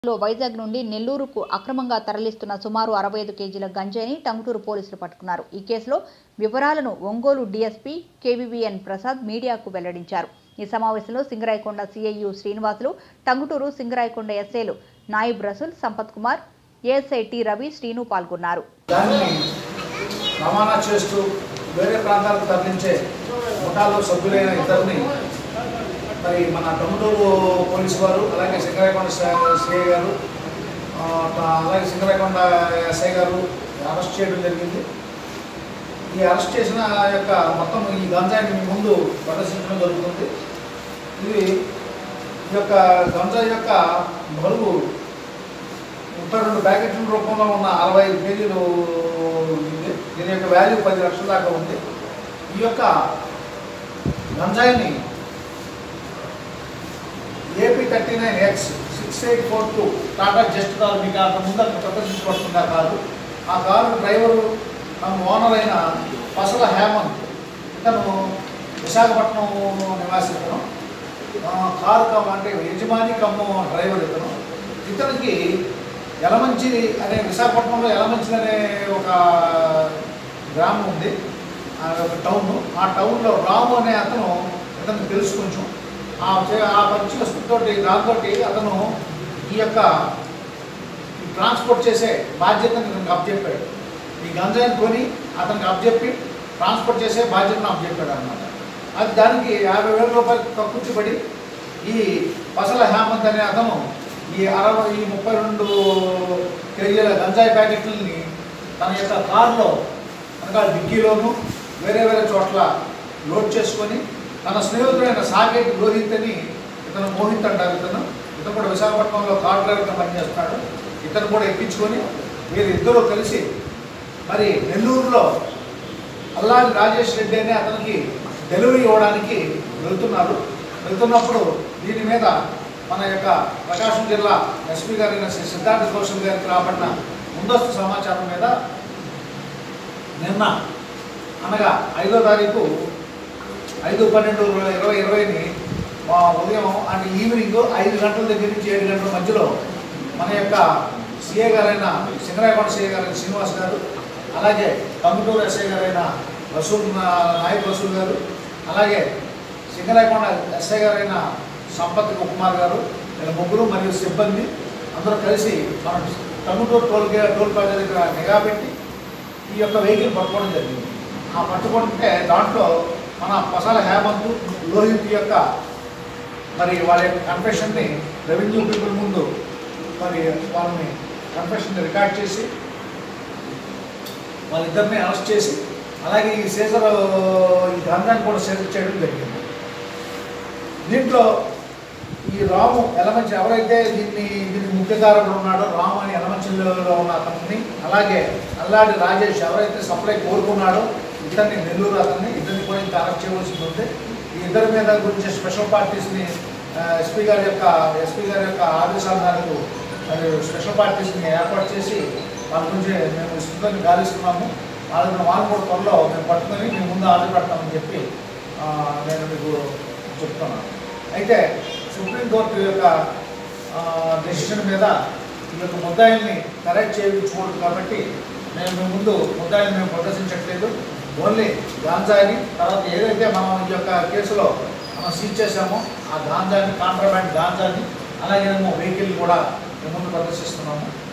లో వైజాగ్ నుండి నెల్లూరుకు అక్రమంగా తరలిస్తున్న సుమారు అరవై ఐదు కేజీల గంజాయిని టంగుటూరు పోలీసులు పట్టుకున్నారు ఈ కేసులో వివరాలను ఒంగోలు డీఎస్పీ కేవీవీఎన్ ప్రసాద్ మీడియాకు వెల్లడించారు ఈ సమావేశంలో సింగరాయకొండ సిఐయు శ్రీనివాసులు టంగుటూరు సింగరాయకొండ ఎస్ఐలు నాయిబ్ రసూల్ సంపత్ కుమార్ ఏఎస్ఐ టి రవి శ్రీను పాల్గొన్నారు దాన్ని రవాణా చేస్తూ వేరే ప్రాంతాలకు తరలించే ముఠాలో సభ్యులైన ఇద్దరిని మరి మన టొమటూరు పోలీసు వారు అలాగే సింగరాయకొండ సిఐ గారు ఆ, అలాగే సింగరాయకొండ ఎస్ఐ గారు అరెస్ట్ చేయడం జరిగింది ఈ అరెస్ట్ చేసిన యొక్క మొత్తం ఈ గంజాయిని మీ ముందు ప్రదర్శించడం జరుగుతుంది ఇది ఈ యొక్క గంజాయి యొక్క బరువు ముప్పై రెండు ప్యాకెట్ల రూపంలో ఉన్న అరవై ఐదు కేజీలు ఉంది దీని యొక్క వాల్యూ పది లక్షల దాకా ఉంది ఈ యొక్క గంజాయిని AP thirty nine X six eight four two Tata Zest car మీకు అంత ముందు అక్కడ ప్రదర్శించబడుతుంది ఆ కారు ఆ కారు డ్రైవరు తమ ఓనర్ అయిన పసల హేమంత్ ఇతను విశాఖపట్నం నివాసి ఇతను ఆ, కారు కమ్ అంటే యజమాని కమ్ము డ్రైవర్ ఇతను ఇతనికి యలమంచి అనే విశాఖపట్నంలో యలమంచి అనే ఒక గ్రామం ఉంది ఆ ఒక టౌన్ ఆ టౌన్లో రాము అనే అతను ఇతనికి తెలుసు కొంచెం ఆ చే- ఆ పరిచయస్తుతో దాంతో అతను ఈ యొక్క ఈ ట్రాన్స్పోర్ట్ చేసే బాధ్యతను ఇతనికి అప్పచెప్పాడు ఈ గంజాయిని కొని అతనికి అప్పచెప్పి ట్రాన్స్పోర్ట్ చేసే బాధ్యతను అప్పచెప్పాడు అనమాట అది దానికి యాభై వేల రూపాయలు కక్కుర్చిపడి ఈ పసల హేమంత్ అనే అతను ఈ అరవై ఈ ముప్పై రెండు కేజీల గంజాయి ప్యాకెట్లని తన యొక్క కారులో అనగా డిక్కీలోను వేరే వేరే చోట్ల లోడ్ చేసుకొని తన స్నేహితుడైన సాగేటి రోహిత్ అని ఇతను మోహిత్ అంటారు ఇతను ఇతను కూడా విశాఖపట్నంలో కార్ డ్రైవర్గా పనిచేస్తున్నాడు ఇతను కూడా ఎక్కించుకొని వీరిద్దరూ కలిసి మరి నెల్లూరులో అల్లాడి రాజేష్ రెడ్డి అనే అతనికి డెలివరీ ఇవ్వడానికి వెళ్తున్నారు వెళ్తున్నప్పుడు దీని మీద మన యొక్క ప్రకాశం జిల్లా ఎస్పీ గారైన శ్రీ సిద్ధార్థ కౌశల్ గారికి రాబడిన ముందస్తు సమాచారం మీద నిన్న అనగా ఐదో తారీఖు ఐదు పన్నెండు ఇరవై ఇరవైని ఆ, ఉదయం అంటే ఈవినింగ్ ఐదు గంటల దగ్గర నుంచి ఏడు గంటల మధ్యలో మన యొక్క సిఏ గారైన సింగరాయకొండ సిఏ గారైన శ్రీనివాస్ గారు అలాగే కందుటూరు ఎస్ఐ గారైన రసూల్ నా- నాయక్ రసూల్ గారు అలాగే సింగరాయకొండ ఎస్ఐ గారైన సంపత్ కుమార్ గారు వీళ్ళ ముగ్గురు మరియు సిబ్బంది అందరూ కలిసి మనం టంగుటూరు టోల్ గే- టోల్ ప్లాజా దగ్గర నిఘా పెట్టి ఈ యొక్క వెహికల్ పట్టుకోవడం జరిగింది ఆ పట్టుకుంటే దాంట్లో మన పసాల హేమంత్ లోహిత్ యొక్క మరి వాళ్ళ యొక్క కన్ఫెషన్ని రెవెన్యూ పీపుల్ ముందు మరి వాళ్ళని కన్ఫెషన్ని రికార్డ్ చేసి వాళ్ళిద్దరిని అరెస్ట్ చేసి అలాగే ఈ సీజర్ ఈ గంధాన్ని కూడా సీజర్ చేయడం జరిగింది దీంట్లో ఈ రాము ఎలమంచి ఎవరైతే దీన్ని దీనికి ముఖ్యకారుడు ఉన్నాడో రాము అని ఎలమంచిలో ఉన్న అతన్ని అలాగే అల్లాడి రాజేష్ ఎవరైతే సప్లై కోరుకున్నాడో ఇతన్ని నెల్లూరు అతన్ని ఇద్దరిని కూడా ఇంకా అరెస్ట్ చేయవలసి ఉంది ఈ ఇద్దరి మీద గురించి స్పెషల్ పార్టీస్ని ఎస్పీ గారి యొక్క ఎస్పీ గారి యొక్క ఆదేశాల మేరకు మరి స్పెషల్ పార్టీస్ని ఏర్పాటు చేసి వాళ్ళ గురించి మేము విస్తృతంగా గాలిస్తున్నాము వాళ్ళని వాళ్ళు కూడా త్వరలో మేము పట్టుకొని మేము ముందు ఆర్డర్ పెడతామని చెప్పి ఆ, నేను మీకు చెప్తున్నాను అయితే సుప్రీంకోర్టు యొక్క డెసిషన్ మీద ఈ యొక్క ముద్దాయిల్ని కరెక్ట్ చేయించకూడదు కాబట్టి మేము మీ ముందు ముద్దాయిల్ని మేము ప్రదర్శించట్లేదు ఓన్లీ గాంజాని తర్వాత ఏదైతే మనం ఈ యొక్క కేసులో మనం సీజ్ చేశామో ఆ గాంజాని కాంట్రాబ్యాండ్ గాంజాని అలాగే వెహికల్ కూడా మేము ముందు ప్రదర్శిస్తున్నాము